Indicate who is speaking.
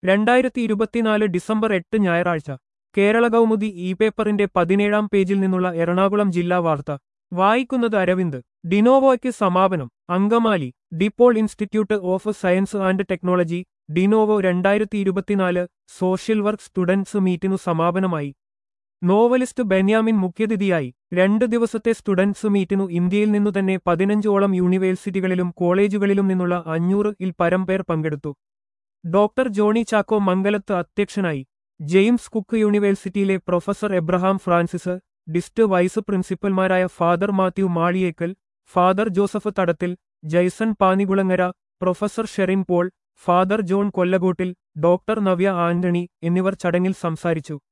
Speaker 1: രണ്ടായിരത്തി ഇരുപത്തിനാല് ഡിസംബർ എട്ട് ഞായറാഴ്ച കേരള കൗമുദി ഇ പേപ്പറിന്റെ പതിനേഴാം പേജിൽ നിന്നുള്ള എറണാകുളം ജില്ലാ വാർത്ത വായിക്കുന്നത് അരവിന്ദ് ഡിനോവോയ്ക്ക് സമാപനം Angamaly DePaul institute of science and technology DeNovo രണ്ടായിരത്തി ഇരുപത്തിനാല് സോഷ്യൽ വർക്ക് സ്റ്റുഡൻസ് മീറ്റിനു സമാപനമായി നോവലിസ്റ്റ് ബെന്യാമിൻ മുഖ്യതിഥിയായി രണ്ട് ദിവസത്തെ സ്റ്റുഡൻസ് മീറ്റിനു ഇന്ത്യയിൽ നിന്നു തന്നെ പതിനഞ്ചോളം യൂണിവേഴ്സിറ്റികളിലും കോളേജുകളിലും നിന്നുള്ള അഞ്ഞൂറ് ഇൽ പരം പേർ പങ്കെടുത്തു ഡോക്ടർ ജോണി ചാക്കോ മംഗലത്ത് അധ്യക്ഷനായി ജെയിംസ് കുക്ക് യൂണിവേഴ്സിറ്റിയിലെ പ്രൊഫസർ എബ്രഹാം ഫ്രാൻസിസ് ഡിസ്റ്റ് വൈസ് പ്രിൻസിപ്പൽമാരായ father Mathew Maliyekkal father Joseph Thadathil Jaison Panikulangara professor Sherin Paul father John Kollakottil doctor Navya Antony എന്നിവർ ചടങ്ങിൽ സംസാരിച്ചു